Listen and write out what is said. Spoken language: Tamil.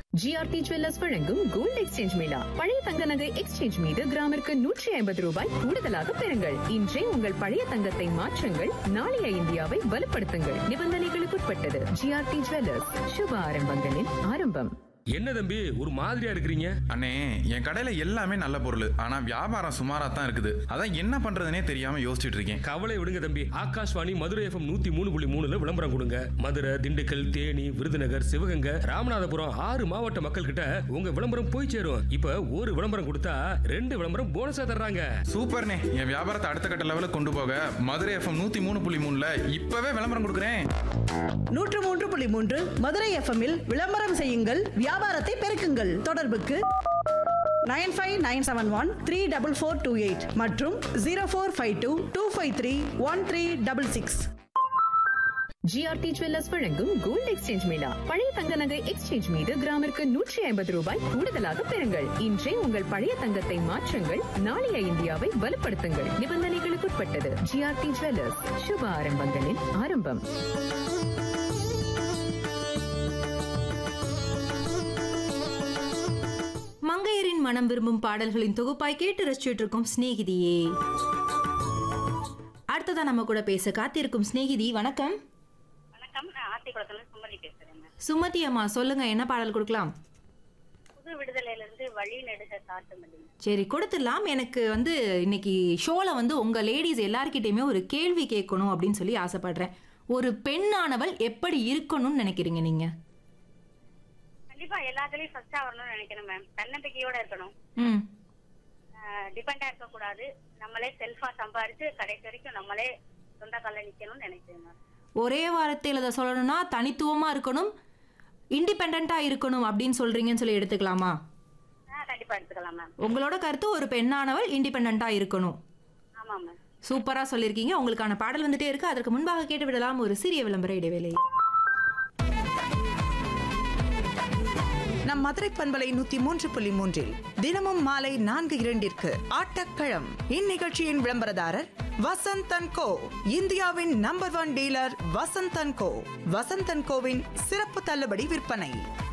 ஜிஆர்டி ஜுவல்லர்ஸ் வழங்கும் கோல்ட் எக்ஸ்சேஞ்ச் மேளா பழைய தங்க நகை எக்ஸ்சேஞ்ச் மீது கிராமிற்கு நூற்றி ஐம்பது ரூபாய் கூடுதலாக பெறுங்கள் இன்றே உங்கள் பழைய தங்கத்தை மாற்றுங்கள் நாளைய இந்தியாவை வலுப்படுத்துங்கள் நிபந்தனைகளுக்குட்பட்டது ஜிஆர்டி ஜுவல்லர்ஸ் சுப ஆரம்பங்களின் ஆரம்பம் என்ன தம்பி ஒரு மாதிரியா இருக்கிறீங்க அண்ணே என் கடையில எல்லாமே நல்ல பொருள் ஆனா வியாபாரம் சுமாரா தான் இருக்குது அதான் என்ன பண்றதுனே தெரியாம யோசிச்சுட்டு இருக்கேன் கவலை விடுங்க தம்பி ஆகாஷ்வாணி மதுரை எஃப்எம் நூத்தி மூணு புள்ளி மூணுல விளம்பரம் கொடுங்க மதுரை திண்டுக்கல் தேனி விருதுநகர் சிவகங்கை ராமநாதபுரம் ஆறு மாவட்ட மக்கள் கிட்ட உங்க விளம்பரம் போய் சேரும் இப்ப ஒரு விளம்பரம் கொடுத்தா ரெண்டு விளம்பரம் போனஸா தர்றாங்க சூப்பர்ண்ணே என் வியாபாரத்தை அடுத்த கட்ட லெவலுக்கு கொண்டு போக மதுரை எஃப்எம் நூத்தி மூணு புள்ளி மூணுல இப்பவே விளம்பரம் கொடுக்குறேன் நூற்று மூன்று புள்ளி மூன்று மதுரை எஃப்எம்மில் விளம்பரம் செய்யுங்கள் வியாபாரத்தை பெருக்குங்கள் தொடர்புக்கு nine five nine seven one three double four two eight மற்றும் zero four five two two five three one three double six GRT jewellers வழங்கும் கோல்ட் எக்ஸ்சேஞ்ச் மேளா பழைய தங்க நகை எக்ஸ்சேஞ்ச் மீது கிராமிற்கு நூற்றி ஐம்பது ரூபாய் கூடுதலாக பெறுங்கள் இன்றே உங்கள் பழைய தங்கத்தை மாற்றுங்கள் நாளைய இந்தியாவை வலுப்படுத்துங்கள் நிபந்தனைகளுக்குட்பட்டது ஜிஆர்டி ஜுவல்லர்ஸ் சுப ஆரம்பங்களின் ஆரம்பம் மங்கையரின் மனம் விரும்பும் பாடல்களின் தொகுப்பாய் கேட்டு ரசிச்சுட்டு இருக்கும் சிநேகிதியே அடுத்ததா நம்ம கூட பேச காத்திருக்கும் சிநேகிதி வணக்கம் வணக்கம் நான் ஆத்திக்குளத்துல சுமதி பேசுறேங்க சுமதி அம்மா சொல்லுங்க என்ன பாடல் கொடுக்கலாம் புது விடுதலையில இருந்து வழி நெடுக காட்டு மல்லிகை சரி கொடுத்துடலாம் எனக்கு வந்து இன்னைக்கு ஷோல வந்து உங்க லேடிஸ் எல்லார்கிட்டயுமே ஒரு கேள்வி கேட்கணும் அப்படின்னு சொல்லி ஆசைப்படுறேன் ஒரு பெண்ணானவள் எப்படி இருக்கணும்னு நினைக்கிறீங்க நீங்க கண்டிப்பா எல்லாத்துலயும் ஃபர்ஸ்டா வரணும்னு நினைக்கிறேன் மேம் தன்னம்பிக்கையோட இருக்கணும் ம் டிபெண்டா இருக்க கூடாது நம்மளே செல்ஃபா சம்பாரிச்சு கடைசி வரைக்கும் நம்மளே சொந்த கால்ல நிக்கணும்னு நினைக்கிறேன் மேம் ஒரே வாரத்தில் இதை சொல்லணும்னா தனித்துவமா இருக்கணும் இண்டிபெண்டா இருக்கணும் அப்படின்னு சொல்றீங்கன்னு சொல்லி எடுத்துக்கலாமா ஆ, கண்டிப்பா எடுத்துக்கலாம் மேம் உங்களோட கருத்து ஒரு பெண்ணானவள் இண்டிபெண்டா இருக்கணும் ஆமா மேம் சூப்பரா சொல்லியிருக்கீங்க உங்களுக்கான பாடல் வந்துட்டே இருக்கு அதற்கு முன்பாக கேட்டு விடலாம் ஒரு சிறிய விளம்பர இடைவேளை நம் மதுரை பண்பலை நூத்தி மூன்று புள்ளி மூன்றில் தினமும் மாலை நான்கு இரண்டிற்கு ஆட்டக்களம் இந்நிகழ்ச்சியின் விளம்பரதாரர் வசந்தன் கோ இந்தியாவின் number one dealer Vasanthan co Vasanthan கோவின் சிறப்பு தள்ளுபடி விற்பனை